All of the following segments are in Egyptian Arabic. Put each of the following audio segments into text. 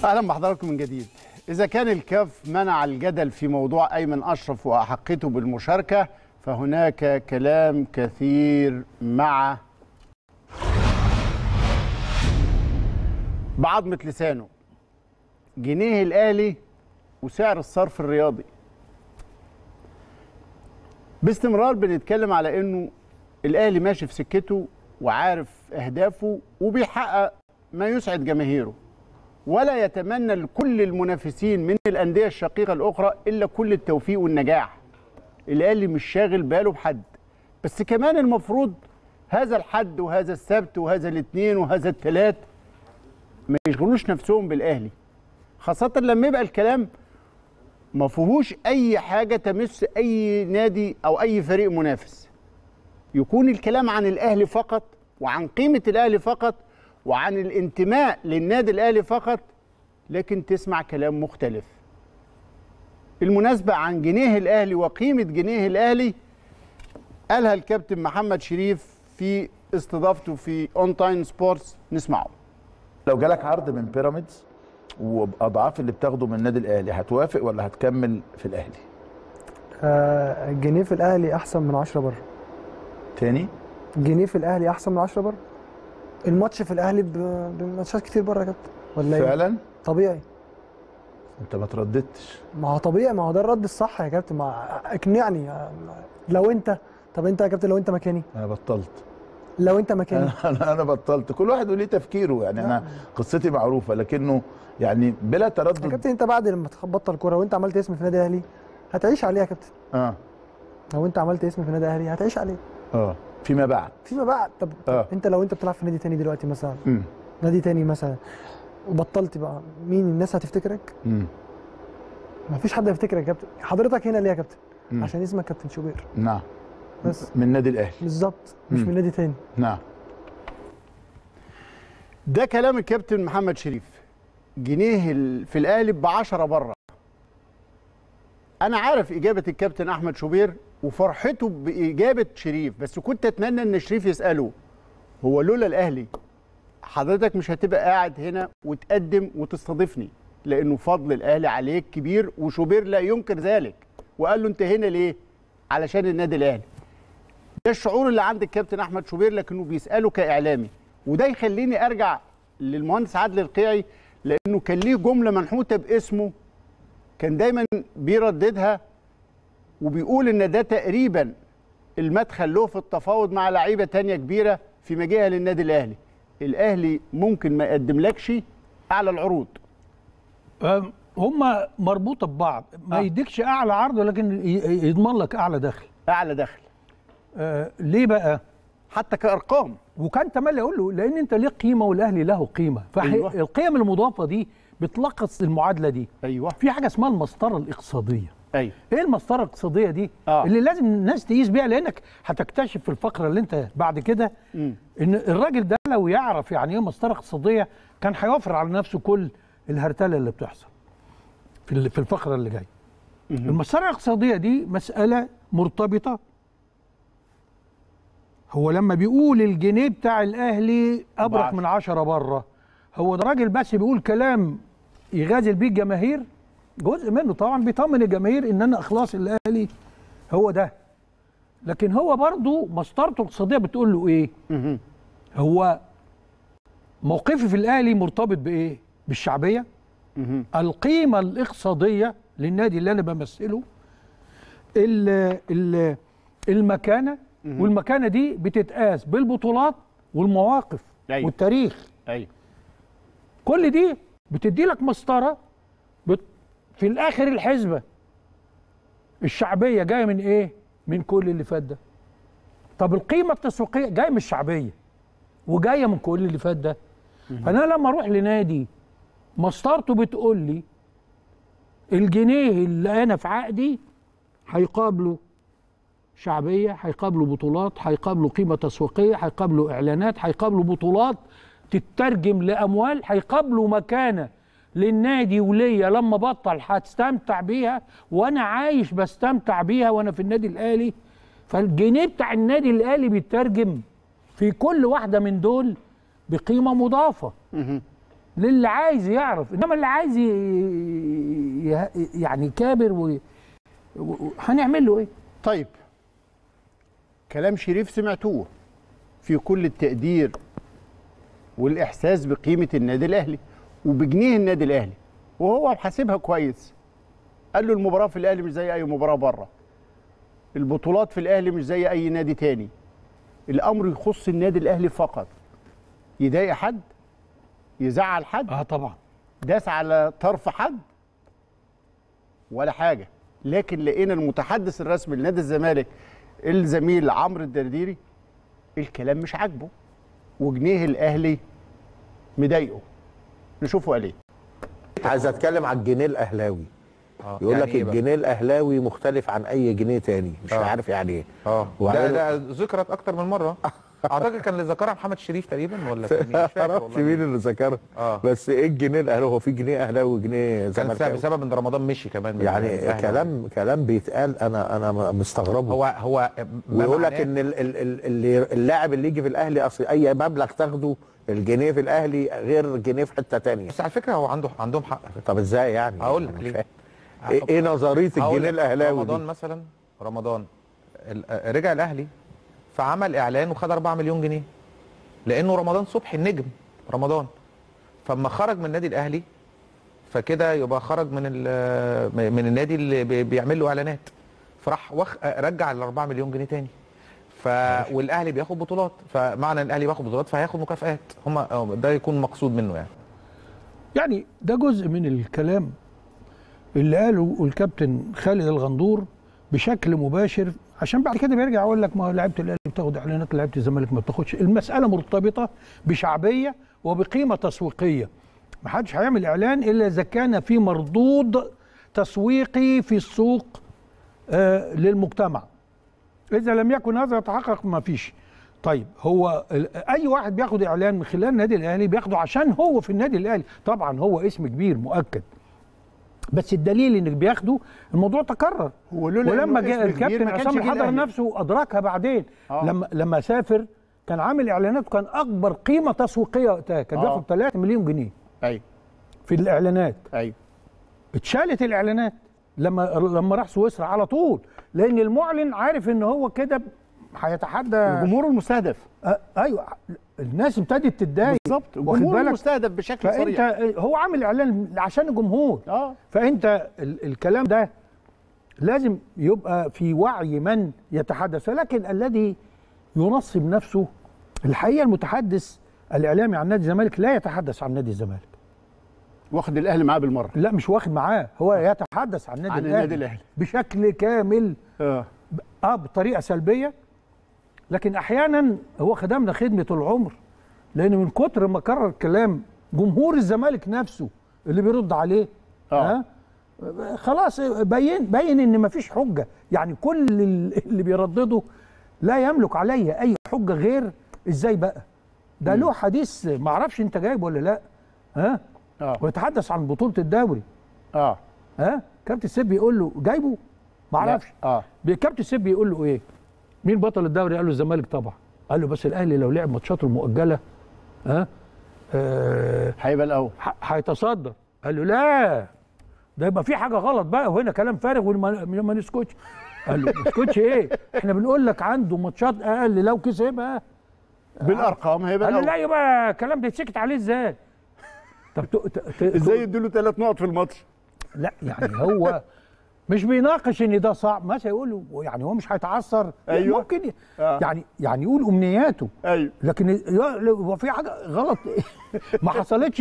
اهلا بحضراتكم من جديد اذا كان الكاف منع الجدل في موضوع ايمن اشرف واحقته بالمشاركه فهناك كلام كثير مع بعضمة لسانه جنيه الاهلي وسعر الصرف الرياضي باستمرار بنتكلم على انه الاهلي ماشي في سكته وعارف اهدافه وبيحقق ما يسعد جماهيره ولا يتمنى لكل المنافسين من الانديه الشقيقه الاخرى الا كل التوفيق والنجاح الاهلي مش شاغل باله بحد بس كمان المفروض هذا الحد وهذا السبت وهذا الاثنين وهذا الثلاث ما يشغلوش نفسهم بالاهلي خاصه لما يبقى الكلام ما فيهوش اي حاجه تمس اي نادي او اي فريق منافس يكون الكلام عن الاهلي فقط وعن قيمه الاهلي فقط وعن الانتماء للنادي الاهلي فقط لكن تسمع كلام مختلف المناسبة عن جنيه الأهلي وقيمة جنيه الأهلي قالها الكابتن محمد شريف في استضافته في اون تايم سبورتس نسمعه لو جالك عرض من بيراميدز وباضعاف اللي بتاخده من النادي الاهلي هتوافق ولا هتكمل في الاهلي آه، الجنيه في الاهلي احسن من 10 بره تاني الجنيه في الاهلي احسن من 10 بره الماتش في الاهلي ب- بماتشات كتير بره يا كابتن ولا ايه فعلا طبيعي انت ما ترددتش ما هو طبيعي ما هو ده الرد الصح يا كابتن ما اقنعني لو انت طب انت يا كابتن لو انت مكاني انا بطلت لو انت مكاني انا انا بطلت كل واحد وليه تفكيره يعني انا قصتي معروفه لكنه يعني بلا يا تردد كابتن انت بعد لما تبطل كوره وانت عملت اسم في النادي الاهلي هتعيش عليه يا كابتن اه لو انت عملت اسم في النادي الاهلي هتعيش عليه اه فيما بعد فيما بعد طب آه. انت لو انت بتلعب في نادي تاني دلوقتي مثلا امم نادي تاني مثلا وبطلت بقى مين الناس هتفتكرك امم ما فيش حد هيفتكرك يا كابتن حضرتك هنا ليه يا كابتن مم. عشان اسمك كابتن شوبير نعم بس من النادي الاهلي بالظبط مش مم. من نادي تاني نعم ده كلام الكابتن محمد شريف جنيه ال- في الأهلي ب 10 بره أنا عارف إجابة الكابتن أحمد شوبير وفرحته بإجابة شريف بس كنت أتمنى إن شريف يسأله هو لولا الأهلي حضرتك مش هتبقى قاعد هنا وتقدم وتستضيفني لأنه فضل الأهلي عليك كبير وشوبير لا ينكر ذلك وقال له أنت هنا ليه؟ علشان النادي الأهلي ده الشعور اللي عند الكابتن احمد شوبير لكنه بيساله كاعلامي وده يخليني ارجع للمهندس عادل القيعي لانه كان ليه جمله منحوته باسمه كان دايما بيرددها وبيقول ان ده تقريبا المدخل له في التفاوض مع لعيبه تانية كبيره في مجيئها للنادي الاهلي الاهلي ممكن ما يقدملكش اعلى العروض أم، هما مربوطه ببعض ما آه. يديكش اعلى عرض لكن ي- يضمن لك اعلى دخل اعلى دخل آه ليه بقى حتى كارقام وكان تملي اقول له لان انت ليك قيمه والاهلي له قيمه أيوة. فالقيم المضافه دي بتلخص المعادله دي ايوه في حاجه اسمها المسطره الاقتصاديه ايوه ايه المسطره الاقتصاديه دي آه. اللي لازم الناس تقيس بيها لانك هتكتشف في الفقره اللي انت بعد كده مم. ان الراجل ده لو يعرف يعني ايه مسطره اقتصاديه كان هيوفر على نفسه كل الهرتله اللي بتحصل في ال- في الفقره اللي جايه المسطره الاقتصاديه دي مساله مرتبطه هو لما بيقول الجنيه بتاع الاهلي ابرك بعشرة. من عشرة بره هو ده راجل بس بيقول كلام يغازل بيه الجماهير جزء منه طبعا بيطمن الجماهير ان انا اخلاص الاهلي هو ده لكن هو برضه مسطرته الاقتصاديه بتقول له ايه مهم. هو موقفي في الاهلي مرتبط بايه بالشعبيه مهم. القيمه الاقتصاديه للنادي اللي انا بمثله ال ال المكانه والمكانه دي بتتقاس بالبطولات والمواقف أيوة. والتاريخ ايوه كل دي بتدي لك مسطره بت في الاخر الحسبه الشعبيه جايه من ايه من كل اللي فات ده طب القيمه التسويقيه جايه من الشعبيه وجايه من كل اللي فات ده فانا لما اروح لنادي مسطرته بتقول لي الجنيه اللي انا في عقدي هيقابله شعبيه هيقابله بطولات هيقابله قيمه تسويقيه هيقابله اعلانات هيقابله بطولات تترجم لاموال هيقابله مكانه للنادي وليا لما بطل هستمتع بيها وانا عايش بستمتع بيها وانا في النادي الاهلي فالجنيه بتاع النادي الاهلي بيترجم في كل واحده من دول بقيمه مضافه مهم. للي عايز يعرف انما اللي عايز ي- ي- يعني كابر و... و... هنعمل له ايه طيب كلام شريف سمعتوه في كل التقدير والإحساس بقيمة النادي الأهلي وبجنيه النادي الأهلي وهو حاسبها كويس قال له المباراة في الأهلي مش زي أي مباراة بره البطولات في الأهلي مش زي أي نادي تاني الأمر يخص النادي الأهلي فقط يضايق حد يزعل حد اه طبعا داس على طرف حد ولا حاجه لكن لقينا المتحدث الرسمي لنادي الزمالك الزميل عمرو الدرديري الكلام مش عاجبه وجنيه الاهلي مضايقه نشوفه قال ايه عايز اتكلم على الجنيه الاهلاوي اه يقول يعني لك إيه بقى؟ الجنيه الاهلاوي مختلف عن اي جنيه تاني مش آه. عارف يعني ايه اه ده وبعدين- ده ذكرت اكتر من مره اعتقد كان اللي ذكرها محمد شريف تقريبا ولا كان مين؟ مش فاكر معرفش والله مين اللي ذكرها اه بس ايه الجنيه الاهلاوي هو في جنيه اهلاوي وجنيه كان بسبب, زملكاوي بسبب ان رمضان مشي كمان من يعني الأهلي. كلام كلام بيتقال انا انا مستغربه هو هو ما ويقول لك معناه- ان ال- ال- ال- اللي اللاعب اللي يجي في الاهلي اصل اي مبلغ تاخده الجنيه في الاهلي غير جنيه في حته تانية بس على فكره هو عنده عندهم حق طب ازاي يعني هقول لك أنا مش ليه. فاهم. ايه إيه نظريه هقول الجنيه لك، الاهلاوي رمضان دي مثلا رمضان ال- آه، رجع الاهلي فعمل اعلان وخد 4 مليون جنيه لانه رمضان صبحي النجم رمضان فاما خرج من النادي الاهلي فكده يبقى خرج من ال- من النادي اللي بي- بيعمل له اعلانات فراح وخ... آه، رجع ال 4 مليون جنيه تاني ف والاهلي بياخد بطولات فمعنى ان الاهلي بياخد بطولات فهياخد مكافآت هم ده يكون مقصود منه يعني يعني ده جزء من الكلام اللي قاله الكابتن خالد الغندور بشكل مباشر عشان بعد كده بيرجع يقول لك ما هو لعيبه الاهلي بتاخد اعلانات لعيبه الزمالك ما بتاخدش المساله مرتبطه بشعبيه وبقيمه تسويقيه ما حدش هيعمل اعلان الا اذا كان في مردود تسويقي في السوق آه للمجتمع اذا لم يكن هذا يتحقق ما فيش طيب هو ال- اي واحد بياخد اعلان من خلال النادي الاهلي بياخده عشان هو في النادي الاهلي طبعا هو اسم كبير مؤكد بس الدليل انك بياخده الموضوع تكرر ولولا ولما إنه جاء اسم كبير الكابتن ما كانش عصام جه الحضر الأهلي. نفسه ادركها بعدين آه. لما لما سافر كان عامل اعلانات وكان اكبر قيمه تسويقيه وقتها كان آه. بياخد 3 مليون جنيه ايوه في الاعلانات ايوه اتشالت الاعلانات لما لما راح سويسرا على طول لان المعلن عارف ان هو كده هيتحدى الجمهور المستهدف آه ايوه الناس ابتدت تتضايق بالظبط واخد الجمهور بالك المستهدف بشكل فانت صريح هو عامل اعلان عشان الجمهور اه فانت ال الكلام ده لازم يبقى في وعي من يتحدث ولكن الذي ينصب نفسه الحقيقه المتحدث الاعلامي عن نادي الزمالك لا يتحدث عن نادي الزمالك واخد الاهلي معاه بالمره لا مش واخد معاه هو يتحدث عن نادي عن الاهلي النادي الأهلي. بشكل كامل اه اه بطريقه سلبيه لكن احيانا هو خدمنا خدمه العمر لان من كتر ما كرر الكلام جمهور الزمالك نفسه اللي بيرد عليه آه. ها خلاص بين بين ان مفيش حجه يعني كل ال- اللي بيردده لا يملك علي اي حجه غير ازاي بقى ده له حديث معرفش انت جايب ولا لا ها اه ويتحدث عن بطوله الدوري اه ها كابتن سيب بيقول له جايبه معرفش لا. اه كابتن سيب بيقول له ايه مين بطل الدوري قال له الزمالك طبعا قال له بس الاهلي لو لعب ماتشاته المؤجله ها آه، هيبقى الاول ح- هيتصدر قال له لا ده يبقى في حاجه غلط بقى وهنا كلام فارغ وما ما نسكتش قال له ما نسكتش ايه احنا بنقول لك عنده ماتشات اقل لو كسبها بالارقام هيبقى قال له الاول لا يبقى الكلام ده يتسكت عليه ازاي طب ت- ت- ت- ازاي يديله ثلاث نقط في الماتش لا يعني هو مش بيناقش ان ده صعب مثلا يقول له يعني هو مش هيتعثر أيوة. ممكن ي- آه. يعني يعني يقول امنياته ايوه لكن ي- لو هو في حاجه غلط ما حصلتش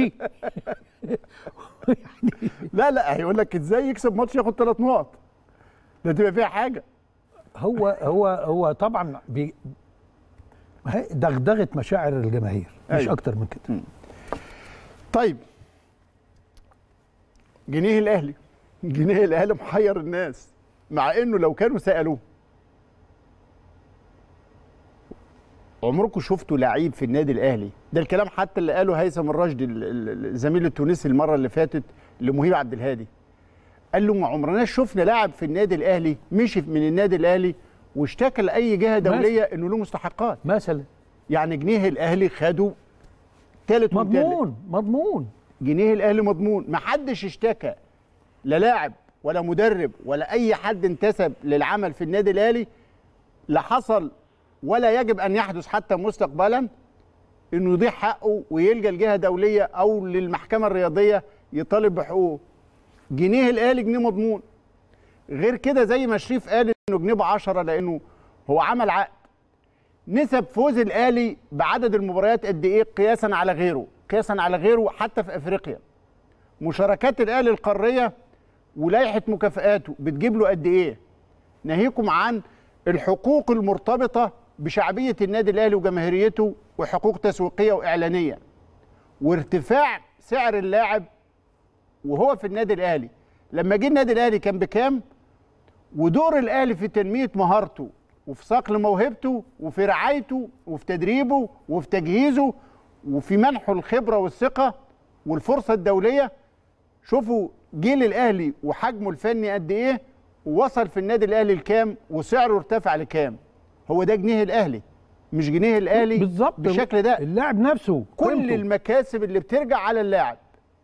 لا لا هيقول لك ازاي يكسب ماتش ياخد ثلاث نقط ده تبقى فيها حاجه هو هو هو طبعا بي ما هي دغدغه مشاعر الجماهير مش أيوة. اكتر من كده طيب جنيه الاهلي جنيه الاهلي محير الناس مع انه لو كانوا سالوه عمركم شفتوا لعيب في النادي الاهلي ده الكلام حتى اللي قاله هيثم الراشدي ال- ال- الزميل التونسي المره اللي فاتت لمهيب عبد الهادي قال له ما عمرناش شفنا لاعب في النادي الاهلي مشي من النادي الاهلي واشتكى لاي جهه دوليه انه له مستحقات مثلا يعني جنيه الاهلي خده ثالث وثالث مضمون مضمون جنيه الاهلي مضمون محدش اشتكى لا لاعب ولا مدرب ولا اي حد انتسب للعمل في النادي الاهلي لا حصل ولا يجب ان يحدث حتى مستقبلا انه يضيع حقه ويلجا لجهه دوليه او للمحكمه الرياضيه يطالب بحقوقه جنيه الاهلي جنيه مضمون غير كده زي ما شريف قال انه جنيه ب 10 لانه هو عمل عقد نسب فوز الاهلي بعدد المباريات قد ايه قياسا على غيره قياسا على غيره حتى في افريقيا مشاركات الاهلي القاريه ولائحه مكافآته بتجيب له قد ايه ناهيكم عن الحقوق المرتبطه بشعبيه النادي الاهلي وجماهيريته وحقوق تسويقيه واعلانيه وارتفاع سعر اللاعب وهو في النادي الاهلي لما جه النادي الاهلي كان بكام ودور الاهلي في تنميه مهارته وفي صقل موهبته وفي رعايته وفي تدريبه وفي تجهيزه وفي منحه الخبره والثقه والفرصه الدوليه شوفوا جيل الاهلي وحجمه الفني قد ايه ووصل في النادي الاهلي لكام وسعره ارتفع لكام هو ده جنيه الاهلي مش جنيه الاهلي بالظبط بالشكل ده اللاعب نفسه كل قيمته. المكاسب اللي بترجع على اللاعب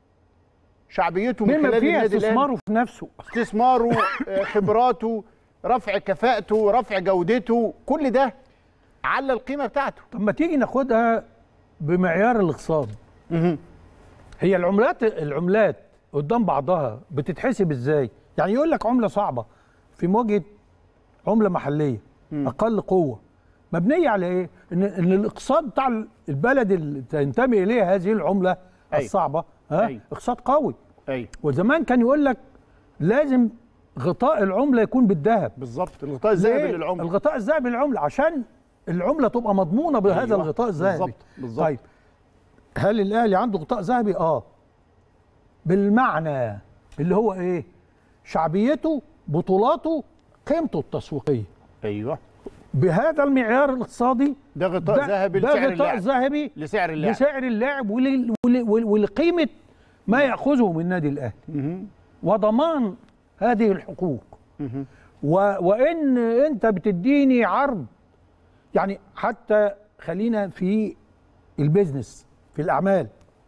شعبيته من بما خلال فيها النادي الاهلي استثماره في نفسه استثماره آه، خبراته رفع كفاءته رفع جودته كل ده على القيمه بتاعته طب ما تيجي ناخدها بمعيار الاقتصاد هي العملات العملات قدام بعضها بتتحسب ازاي يعني يقول لك عمله صعبه في مواجهه عمله محليه اقل قوه مبنيه على ايه ان ان الاقتصاد بتاع البلد اللي تنتمي اليها هذه العمله أيوة. الصعبه ها أيوة. اقتصاد قوي ايوه وزمان كان يقول لك لازم غطاء العمله يكون بالذهب بالظبط الغطاء الذهبي ليه؟ للعمله الغطاء الذهبي للعمله عشان العمله تبقى مضمونه بهذا أيوة، الغطاء الذهبي بالظبط، بالظبط. طيب هل الاهلي عنده غطاء ذهبي اه بالمعنى اللي هو ايه شعبيته بطولاته قيمته التسويقيه ايوه بهذا المعيار الاقتصادي ده غطاء ذهبي ده لسعر غطاء اللاعب ذهبي لسعر اللاعب لسعر اللاعب ول- ول- ول- ولقيمه ما ياخذه من النادي الاهلي وضمان هذه الحقوق و... وان انت بتديني عرض يعني حتى خلينا في البيزنس في الاعمال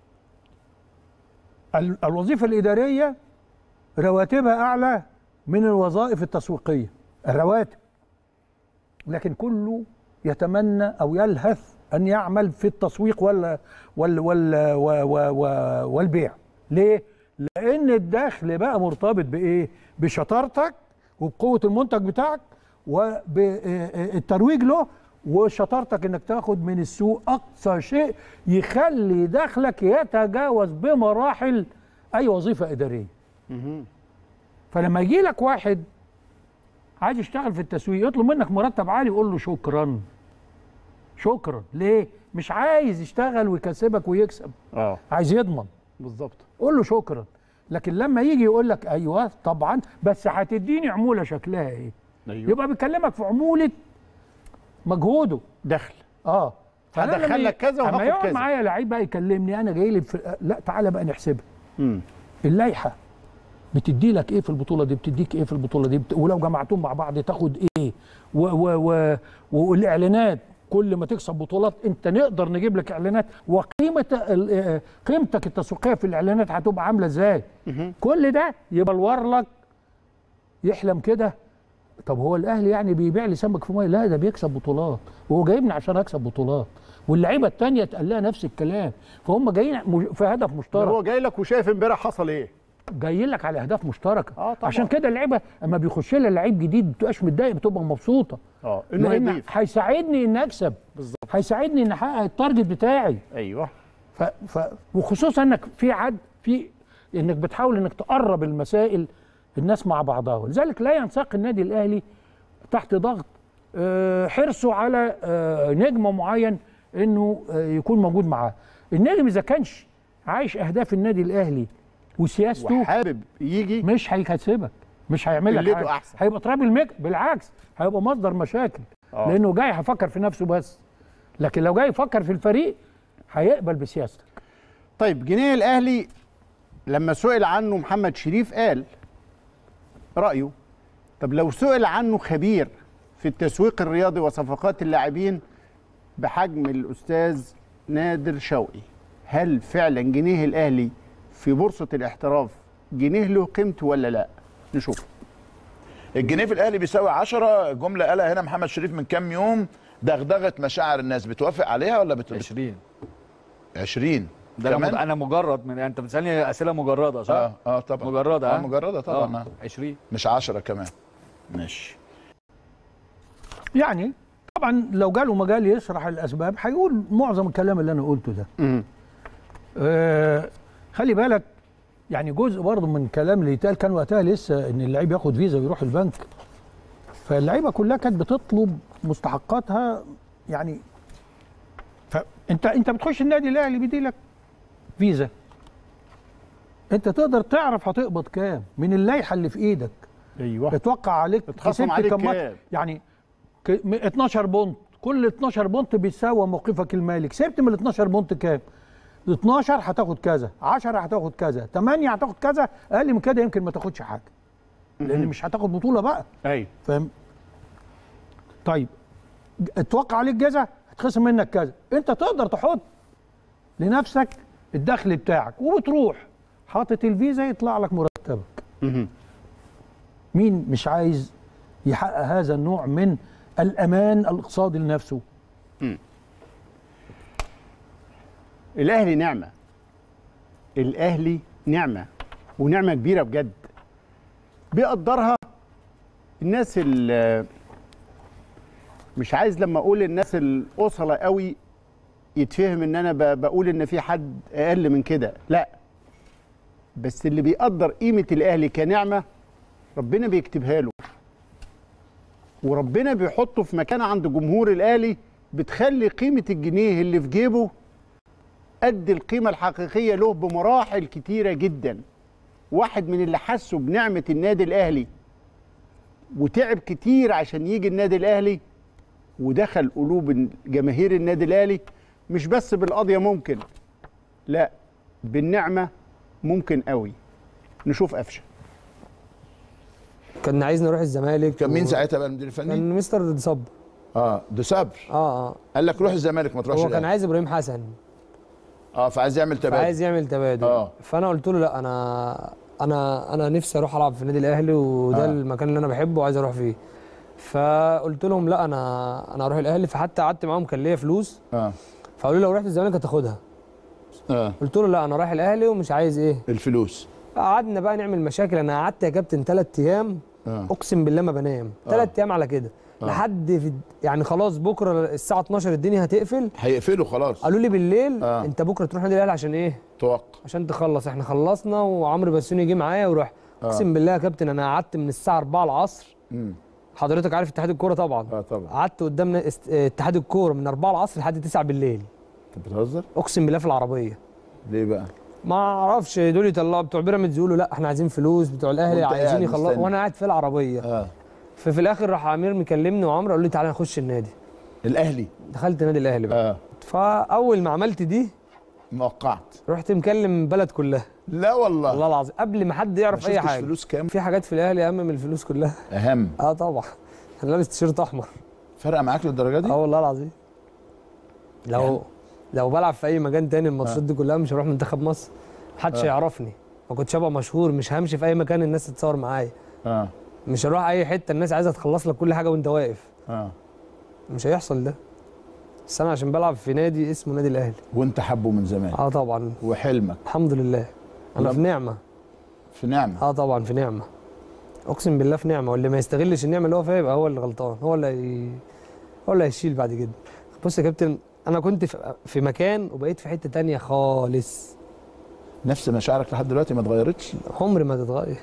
ال- الوظيفه الاداريه رواتبها اعلى من الوظائف التسويقيه الرواتب لكن كله يتمنى او يلهث ان يعمل في التسويق ولا وال وال و- و- و- والبيع ليه لان الدخل بقى مرتبط بايه بشطارتك وبقوه المنتج بتاعك وبالترويج له وشطارتك انك تاخد من السوق اقصى شيء يخلي دخلك يتجاوز بمراحل اي وظيفه اداريه فلما يجي لك واحد عايز يشتغل في التسويق يطلب منك مرتب عالي يقول له شكرا شكرا ليه مش عايز يشتغل ويكسبك ويكسب اه عايز يضمن بالظبط قول له شكرا لكن لما يجي يقول لك ايوه طبعا بس هتديني عموله شكلها ايه ايوه يبقى بيكلمك في عموله مجهوده دخل اه فأنا هدخل لما ي- لك كذا اما وهاخد يقعد كذا. معايا لعيب بقى يكلمني انا جاي لي في... لا تعالى بقى نحسبها مم. اللائحه بتدي لك ايه في البطوله دي بتديك ايه في البطوله دي بت... ولو جمعتهم مع بعض تاخد ايه و... و... و... والاعلانات كل ما تكسب بطولات انت نقدر نجيب لك اعلانات وقيمه ال- آه، قيمتك التسويقيه في الاعلانات هتبقى عامله ازاي كل ده يبلور لك يحلم كده طب هو الاهلي يعني بيبيع لي سمك في ميه لا ده بيكسب بطولات وهو جايبني عشان اكسب بطولات واللعيبه التانية اتقال لها نفس الكلام فهم جايين م- في هدف ده مشترك هو جاي لك وشايف امبارح حصل ايه جايين لك على اهداف مشتركه آه طبعاً. عشان كده اللعيبه اما بيخش لها لعيب جديد ما بتبقاش متضايق بتبقى مبسوطه اه انه لان هيضيف هيساعدني ان اكسب بالظبط هيساعدني ان احقق التارجت بتاعي ايوه ف... ف... وخصوصا انك في عد في انك بتحاول انك تقرب المسائل الناس مع بعضها ولذلك لا ينساق النادي الاهلي تحت ضغط آه، حرصه على آه، نجم معين انه آه، يكون موجود معاه النجم اذا كانش عايش اهداف النادي الاهلي وسياسته وحابب يجي مش هيكسبك مش هيعمل لك قلته حاجه أحسن. هيبقى تراب المك بالعكس هيبقى مصدر مشاكل آه. لانه جاي هيفكر في نفسه بس لكن لو جاي يفكر في الفريق هيقبل بسياستك طيب جنيه الاهلي لما سئل عنه محمد شريف قال رايه طب لو سئل عنه خبير في التسويق الرياضي وصفقات اللاعبين بحجم الاستاذ نادر شوقي هل فعلا جنيه الاهلي في بورصه الاحتراف جنيه له قيمته ولا لا نشوف الجنيه في الاهلي بيساوي 10 جمله قالها هنا محمد شريف من كام يوم دغدغت مشاعر الناس بتوافق عليها ولا بت... 20 20 ده انا كمان؟ مج- انا مجرد من انت بتسالني اسئله مجرده صح؟ اه اه طبعا مجرده اه ها؟ مجرده طبعا آه. آه. 20 مش 10 كمان ماشي يعني طبعا لو جاله مجال يشرح الاسباب هيقول معظم الكلام اللي انا قلته ده مم. آه خلي بالك يعني جزء برضه من الكلام اللي يتقال كان وقتها لسه ان اللعيب ياخد فيزا ويروح البنك فاللعيبه كلها كانت بتطلب مستحقاتها يعني فانت انت بتخش النادي الاهلي بيدي لك فيزا انت تقدر تعرف هتقبض كام من اللائحه اللي في ايدك ايوه اتوقع عليك اتخصم كسبت عليك كم ماتش؟ كام؟ يعني ك- م- 12 بونت كل 12 بونت بيساوي موقفك المالي كسبت من ال 12 بونت كام 12 هتاخد كذا 10 هتاخد كذا 8 هتاخد كذا اقل من كده يمكن ما تاخدش حاجه لان مش هتاخد بطوله بقى ايوه فاهم طيب ج- اتوقع عليك جزء هتخصم منك كذا انت تقدر تحط لنفسك الدخل بتاعك وبتروح حاطط الفيزا يطلع لك مرتبك مهم. مين مش عايز يحقق هذا النوع من الامان الاقتصادي لنفسه الاهلي نعمه الاهلي نعمه ونعمه كبيره بجد بيقدرها الناس ال- مش عايز لما اقول الناس الاصله قوي يتفهم ان انا ب- بقول ان في حد اقل من كده لا بس اللي بيقدر قيمه الاهلي كنعمه ربنا بيكتبها له وربنا بيحطه في مكان عند جمهور الاهلي بتخلي قيمه الجنيه اللي في جيبه قد القيمة الحقيقية له بمراحل كتيرة جدا واحد من اللي حسوا بنعمة النادي الأهلي وتعب كتير عشان يجي النادي الأهلي ودخل قلوب جماهير النادي الأهلي مش بس بالقضية ممكن لا بالنعمة ممكن قوي نشوف قفشة كان عايزني اروح الزمالك كان مين و- ساعتها بقى المدير الفني؟ كان مستر صب اه ده صبر اه اه قال لك روح الزمالك ما تروحش هو كان الأهلي. عايز ابراهيم حسن اه فعايز يعمل تبادل فعايز يعمل تبادل آه. فانا قلت له لا انا انا انا نفسي اروح العب في النادي الاهلي وده آه. آه. المكان اللي انا بحبه وعايز اروح فيه فقلت لهم لا انا انا هروح الاهلي فحتى قعدت معاهم كان ليا فلوس اه فقالوا لي لو رحت الزمالك هتاخدها اه قلت له لا انا رايح الاهلي ومش عايز ايه الفلوس قعدنا بقى نعمل مشاكل انا قعدت يا كابتن ثلاث ايام اه اقسم بالله ما بنام ثلاث ايام على كده آه. لحد في يعني خلاص بكره الساعه 12 الدنيا هتقفل هيقفلوا خلاص قالوا لي بالليل آه. انت بكره تروح النادي الاهلي عشان ايه توقع عشان تخلص احنا خلصنا وعمرو بسيوني جه معايا وراح اقسم بالله يا كابتن انا قعدت من الساعه 4 العصر امم حضرتك عارف اتحاد الكوره طبعا اه طبعا قعدت قدامنا است- اتحاد الكوره من 4 العصر لحد 9 بالليل انت بتهزر اقسم بالله في العربيه ليه بقى ما اعرفش دول يطلعوا بتوع بيراميدز يقولوا لا احنا عايزين فلوس بتوع الاهلي وانت قاعد عايزين يخلصوا مستني. وانا قاعد في العربيه اه ففي الاخر راح امير مكلمني وعمرو قالوا لي تعالى نخش النادي الاهلي دخلت نادي الاهلي بقى اه فاول ما عملت دي موقعت رحت مكلم البلد كلها لا والله والله العظيم قبل ما حد ما يعرف اي شفتش حاجه فلوس كام في حاجات في الاهلي اهم من الفلوس كلها اهم اه طبعا انا لابس تيشيرت احمر فرق معاك للدرجه دي اه والله العظيم لو يعني- لو بلعب في اي مكان تاني الماتشات دي كلها مش هروح منتخب مصر محدش هيعرفني ما كنتش هبقى مشهور مش همشي في اي مكان الناس تتصور معايا اه مش هروح اي حته الناس عايزه تخلص لك كل حاجه وانت واقف اه مش هيحصل ده بس انا عشان بلعب في نادي اسمه نادي الاهلي وانت حبه من زمان اه طبعا وحلمك الحمد لله انا لم- في نعمه في نعمه اه طبعا في نعمه اقسم بالله في نعمه واللي ما يستغلش النعمه اللي هو فيها يبقى هو اللي غلطان هو اللي هي... هو اللي هيشيل بعد كده بص يا كابتن انا كنت في- في مكان وبقيت في حته تانية خالص نفس مشاعرك لحد دلوقتي ما اتغيرتش عمري ما تتغير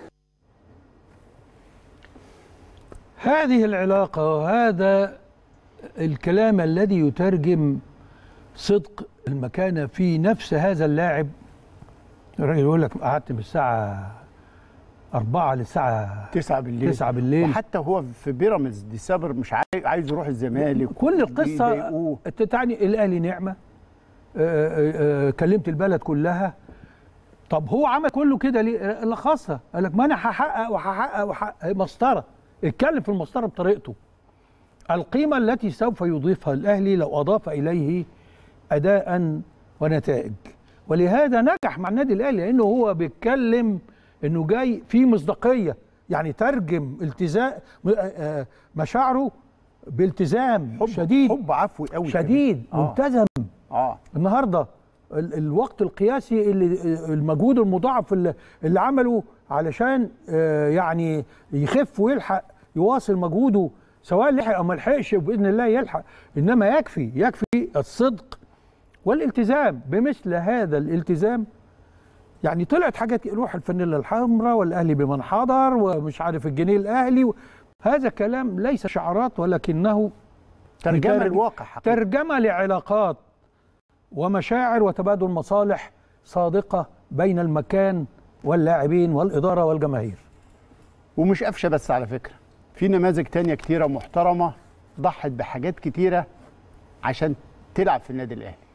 هذه العلاقة وهذا الكلام الذي يترجم صدق المكانة في نفس هذا اللاعب الراجل يقول لك قعدت من الساعة أربعة للساعة تسعة بالليل تسعة بالليل وحتى هو في بيراميدز ديسمبر مش عايز عايز يروح الزمالك كل القصة بيضايقوه. أنت تعني الأهلي نعمة آه، آه، آه، كلمت البلد كلها طب هو عمل كله كده ليه؟ لخصها قال لك ما أنا هحقق وهحقق وهحقق مسطرة اتكلم في المسطرة بطريقته القيمة التي سوف يضيفها الأهلي لو أضاف إليه أداء ونتائج ولهذا نجح مع النادي الاهلي لانه هو بيتكلم انه جاي في مصداقيه يعني ترجم التزام مشاعره بالتزام حب شديد حب عفوي قوي شديد كمان. آه. ملتزم اه النهارده ال- الوقت القياسي اللي المجهود المضاعف اللي, اللي عمله علشان آه، يعني يخف ويلحق يواصل مجهوده سواء لحق او ما لحقش باذن الله يلحق انما يكفي يكفي الصدق والالتزام بمثل هذا الالتزام يعني طلعت حاجات روح الفانيلا الحمراء والاهلي بمن حضر ومش عارف الجنيه الاهلي و... هذا كلام ليس شعارات ولكنه ترجمه بتر- الواقع حقيقي. ترجمه لعلاقات ومشاعر وتبادل مصالح صادقه بين المكان واللاعبين والاداره والجماهير ومش قفشه بس على فكره في نماذج تانية كتيره محترمه ضحت بحاجات كتيره عشان تلعب في النادي الاهلي